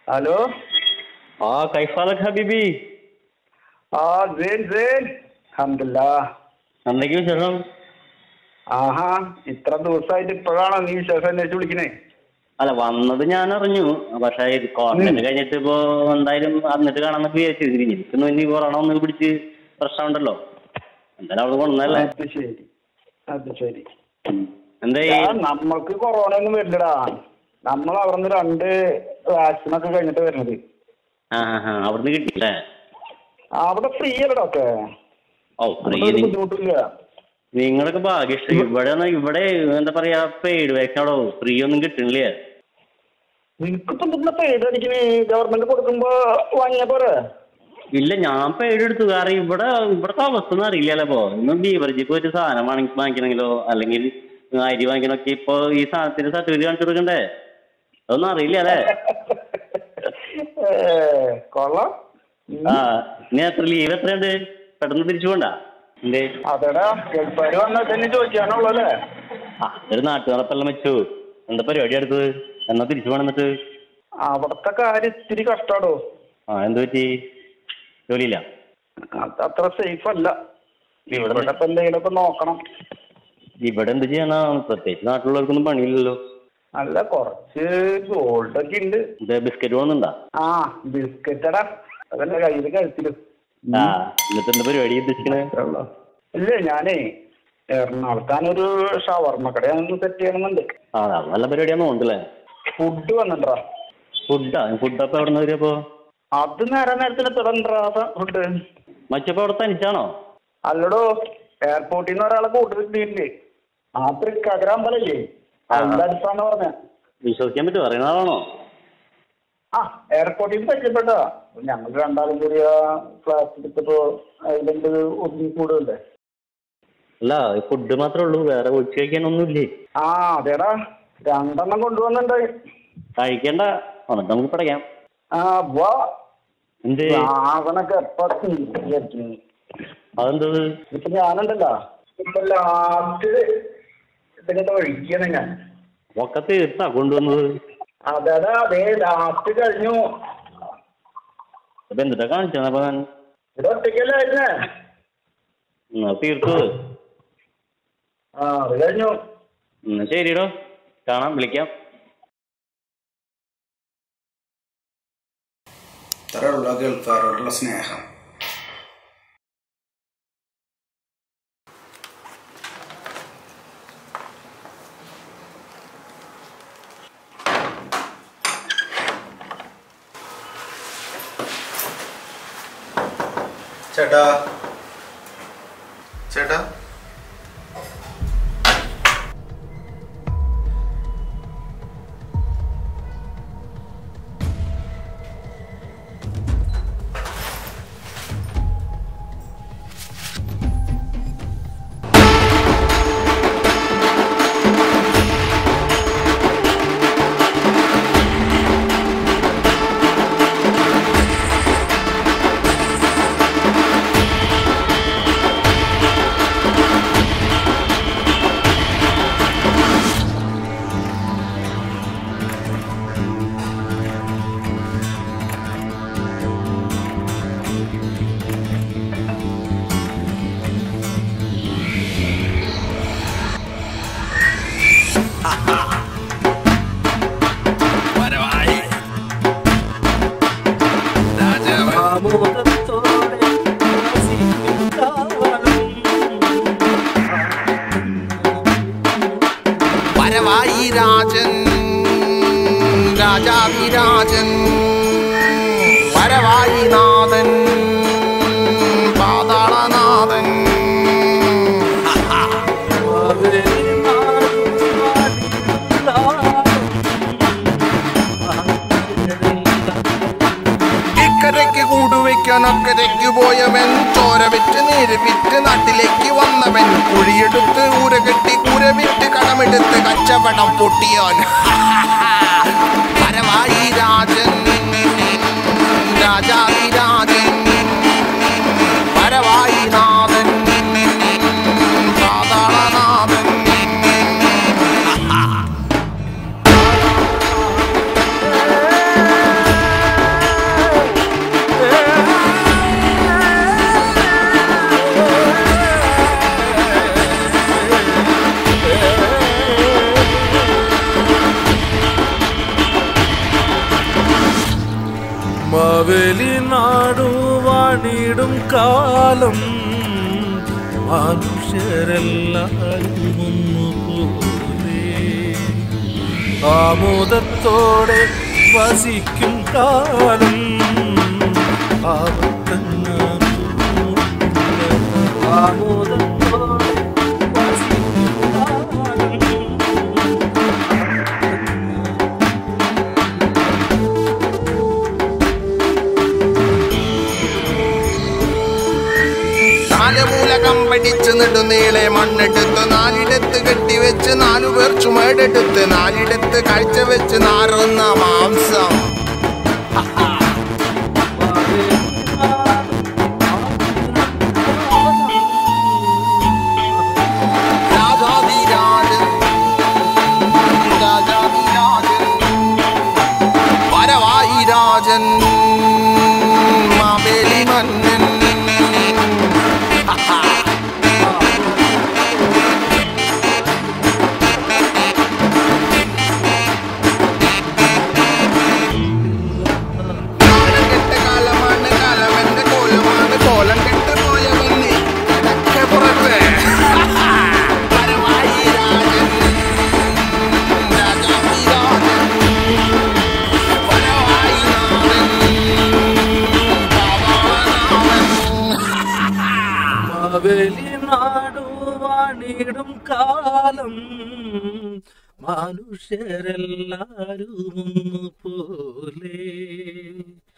Hello ആ കൈഫാലക് ഹബീബി ആ സേൻ സേൻ അൽഹംദുലില്ലാ എന്തൊക്കെ വിശേഷം ആഹാ ഇത്ര ദിവസമായിട്ട് ഇപ്പോഴാണോ നീ വിശേഷം അന്വേഷിച്ച് വിളിക്കണേ അല്ല വന്നത് ഞാൻ അറിഞ്ഞു പക്ഷേ ഇത് ക്വാറന്റൈൻ കഴിഞ്ഞിട്ട് ഇപ്പോ എന്തായാലും എന്നിട്ട് കാണാന്നൊക്കെ വിചാരിച്ചു എനിക്കൊന്നും ഇനി കൊറോണ ഒന്ന് പിടിച്ച് പ്രശ്നമുണ്ടല്ലോ എന്തായാലും അവിടെ കൊണ്ടല്ലേ അത് ശരി അത് ശരി എന്താ ആ, നമ്മൾക്ക് കൊറോണ ഒന്നും വരില്ലടാ നമ്മൾ അവിടെ നിന്ന് രണ്ട് വാക്സിൻ ഒക്കെ കഴിഞ്ഞിട്ട് വരുന്നത് ആ ആ ആ അവിടുന്ന് കിട്ടിയില്ലേ അവിടെ ഫ്രീ അല്ലേ ഡോക്ടർ ഓ അവിടെ ഫ്രീ ഒരു ബുദ്ധിമുട്ടില്ല നിങ്ങളൊക്കെ ഭാഗ്യശ്രീ ഇവിടെ ഒന്ന് ഇവിടെ എന്താ പറയാ പെയ്ഡ് വാക്സിൻ അവിടെ ഫ്രീ ഒന്നും കിട്ടണില്ലേ നിനക്കിപ്പോ എന്തിനാ പേര് അടിക്കണേ ഗവൺമെന്റ് കൊടുക്കുമ്പോ വാങ്ങിയാ പോരെ ഇല്ല ഞാൻ പെയ്ഡ് എടുത്തു കാരണം ഇവിടെ ഇവിടുത്തെ അവസ്ഥ ഒന്നും അറിയില്ലല്ലോ ഇപ്പൊ ഇന്ന് ബീവറേജിൽ പോയിട്ട് സാധനം വാങ്ങി വാങ്ങിക്കണമെങ്കിലോ അല്ലെങ്കിൽ അരി വാങ്ങിക്കണമൊക്കെ ഇപ്പൊ ഈ സാധനത്തിന്റെ സർട്ടിഫിക്കറ്റ് കാണിച്ചു കൊടുക്കണ്ടേ അതൊന്നും അറിയില്ല അല്ലേ ഏ, കൊള്ളാം ഉം. ആ ഇനി എത്ര ലീവ് എത്രയുണ്ട് പെട്ടെന്ന് തിരിച്ചു പോണ്ട എന്തേ അതെടാ ഗൾഫാര് വന്നാൽ തന്നെ ചോദിക്കാനുള്ളൂ അല്ലേ ആ ഒരു നാട്ടുകാരെല്ലാം വെച്ചു എന്താ പരിപാടി അടുത്തത് എന്നാ തിരിച്ചു പോകണം എന്നിട്ട് അവിടത്തെ കാര്യം ഇത്തിരി കഷ്ടാടോ ആ എന്ത് പറ്റി ജോലിയില്ല അത് അത്ര സേഫ് അല്ല ഇവിടെ ഇവിടെ ഇപ്പൊ എന്തെങ്കിലുമൊക്കെ നോക്കണം ഇവിടെ എന്ത് ചെയ്യാനാ പ്രത്യേകിച്ച് നാട്ടിലുള്ളവർക്കൊന്നും പണിയില്ലല്ലോ അല്ല കുറച്ച് ഗോൾഡ് ഒക്കെ ഉണ്ട് ഇത് ബിസ്ക്കറ്റ് പോകുന്നുണ്ടാ ആ ബിസ്ക്കറ്റടാ അതല്ല കയ്യില് കഴുത്തില് ആ എന്നിട്ട് എന്താ പരിപാടി ഉദ്ദേശിക്കണേ ഇല്ലേ ഞാനേ എറണാകുളത്താനൊരു ഷവർമ്മ കട ഒന്ന് സെറ്റ് ചെയ്യണമെന്നുണ്ട് ആ അത് നല്ല പരിപാടിയാന്ന് തോന്നുന്നില്ലേ ഫുഡ് വന്നിട്ടാ ഫുഡാ ഫുഡ് അപ്പൊ എവിടെ നിന്ന് വരിക അപ്പൊ അത് നേരെ നേരത്തിന് തുടണ്ടാ ഫുഡ് മച്ചപ്പോ അവിടെ തനിച്ചാണോ അല്ലടോ എയർപോർട്ടിൽ നിന്ന് ഒരാളെ കൂട്ടിട്ടുണ്ട് ആ തൃക്കാക്കര അമ്പലല്ലേ അതിന്റെ അടുത്താണ് പറഞ്ഞ വിശ്വസിക്കാൻ പറ്റുമോ അറിയുന്ന ആളാണോ ആ എയർപോർട്ടിൽ പറ്റപ്പെട്ട ഞങ്ങൾ രണ്ടാളും കൂടി ആ ഫ്ലാറ്റ് എടുത്തപ്പോ അതിലെന്ത് ഒതുങ്ങി കൂടുതലേ അല്ല ഫുഡ് മാത്രമേ ഉള്ളൂ വേറെ ഒഴിച്ച് കഴിക്കാനൊന്നുമില്ലേ ആ അതേടാ രണ്ടെണ്ണം കൊണ്ടുവന്നിട്ടുണ്ടായി കഴിക്കണ്ട എന്നിട്ട് നമുക്ക് പടയ്ക്കാം ആ വാ എന്ത് സാധനൊക്കെ എപ്പോ വിചാരിക്കുന്നു അതെന്തത് ഇപ്പൊ ഞാനുണ്ടല്ലോ ഇപ്പൊ ലാസ്റ്റ് ഇതിന്റെ ഒഴിക്കാണ് ഞാൻ ഒക്കെ തീർത്താ കൊണ്ടുവന്നത് അതേടാ അതേ ലാസ്റ്റ് കഴിഞ്ഞു അപ്പൊ എന്തിട്ടാ കാണിച്ചത് അപ്പൊ ഞാൻ ഇത് ഒറ്റയ്ക്കല്ലായിരുന്നേ എന്നാ തീർത്തു ആ അത് കഴിഞ്ഞു എന്നാ ശരിടോ കാണാം വിളിക്കാം ഇത്രയുള്ള ഗൾഫുകാരോടുള്ള സ്നേഹം ചേട്ടാ ചേട്ടാ വരവായി രാജൻ രാജാതിരാജൻ വരവായി നാഥൻ പാതാളനാഥൻ ഇക്കരയ്ക്ക് കൂടുവയ്ക്കാൻ അക്കരയ്ക്ക് പോയവൻ ചോര വിറ്റ് നീര് വിറ്റ് നാട്ടിലേക്ക് വന്നവൻ കുഴിയെടുത്ത് ഊര കെട്ടി കൂര വിറ്റ് കടമെടുത്ത് കച്ചവടം പൊട്ടിയോൻ പരവായി രാജൻ രാജാതി രാജൻ പരവായി നാഥൻ പാതാളനാഥൻ മാവേലി നാടുവാണിടും കാലം മനുഷ്യരെല്ലാവരും ഒന്നുപോലെ ആമോദത്തോടെ വസിക്കും കാലം ആമോദത്തോടെ വസിക്കും കാലം നാല് മൂലകം പഠിച്ച് നെടുനീളെ മണ്ണെടുത്ത് നാലിടത്ത് കെട്ടിവെച്ച് നാലു പേർ ചുമടെടുത്ത് നാലിടത്ത് കാഴ്ചവെച്ച് നാറുന്ന മാംസം രാജാധിരാജൻ രാജാധിരാജൻ വരവായി രാജൻ മാവേലി മന്നൻ കാലം കെട്ട കാലമാണ് കാലമെന്റെ കോലമാണ് കോലം കെട്ട് പോയവന് കിടക്കെ പുറത്ത് വരവായി രാജൻ രാജാവി രാജൻ വരവായി മാവേലി നാടുവാണിടും കാലം മനുഷ്യരെല്ലാരും ഒന്നുപോലെ